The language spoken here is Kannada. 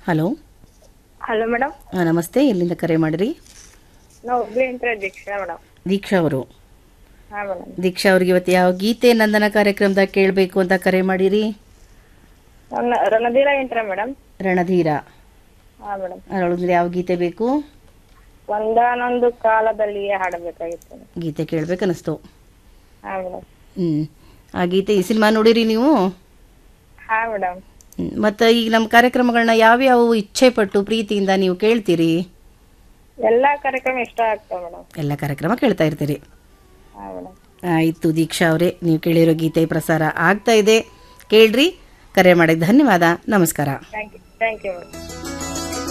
ಹಲೋ ಹಲೋ ಮೇಡಮ್ ಹಾಂ ನಮಸ್ತೆ ಎಲ್ಲಿಂದ ಕರೆ ಮಾಡಿರಿ ನಾವು ಹುಬ್ಳಿಯಿಂದ ದೀಕ್ಷಾ ಮೇಡಮ್ ದೀಕ್ಷಾ ಅವರು ಹಾಂ ಮೇಡಮ್ ದೀಕ್ಷಾ ಅವ್ರಿಗೆ ಇವತ್ತು ಯಾವ ಗೀತೆ ನಂದನ ಕಾರ್ಯಕ್ರಮದಾಗ ಕೇಳಬೇಕು ಅಂತ ಕರೆ ಮಾಡಿರಿ ನನ್ನ ರಣಧೀರ ಇಂಟ್ರ ಮೇಡಮ್ ರಣಧೀರ ಹಾಂ ಮೇಡಮ್ ಅದರೊಳಗೆ ಯಾವ ಗೀತೆ ಬೇಕು ಒಂದಾನೊಂದು ಕಾಲದಲ್ಲಿಯೇ ಹಾಡಬೇಕಾಗಿತ್ತು ಗೀತೆ ಕೇಳ್ಬೇಕನ್ನಿಸ್ತು ಹಾಂ ಮೇಡಮ್ ಹ್ಞೂ ಆ ಗೀತೆ ಈ ಸಿನಿಮಾ ನೋಡಿರಿ ನೀವು ಹಾಂ ಮೇಡಮ್ ಮತ್ತು ಈಗ ನಮ್ಮ ಕಾರ್ಯಕ್ರಮಗಳನ್ನ ಯಾವ್ಯಾವ ಇಚ್ಛೆ ಪಟ್ಟು ಪ್ರೀತಿಯಿಂದ ನೀವು ಕೇಳ್ತೀರಿ ಎಲ್ಲಾ ಕಾರ್ಯಕ್ರಮ ಇಷ್ಟ ಆಗ್ತಾವ ಮೇಡಮ್ ಎಲ್ಲ ಕಾರ್ಯಕ್ರಮ ಕೇಳ್ತಾ ಇರ್ತೀರಿ ಹಾಂ ಮೇಡಮ್ ಆಯಿತು ದೀಕ್ಷಾ ಅವರೇ ನೀವು ಕೇಳಿರೋ ಗೀತೆ ಪ್ರಸಾರ ಆಗ್ತಾ ಇದೆ ಕೇಳ್ರಿ ಕರೆ ಮಾಡಿದ ಧನ್ಯವಾದ ನಮಸ್ಕಾರ thank you thank you madam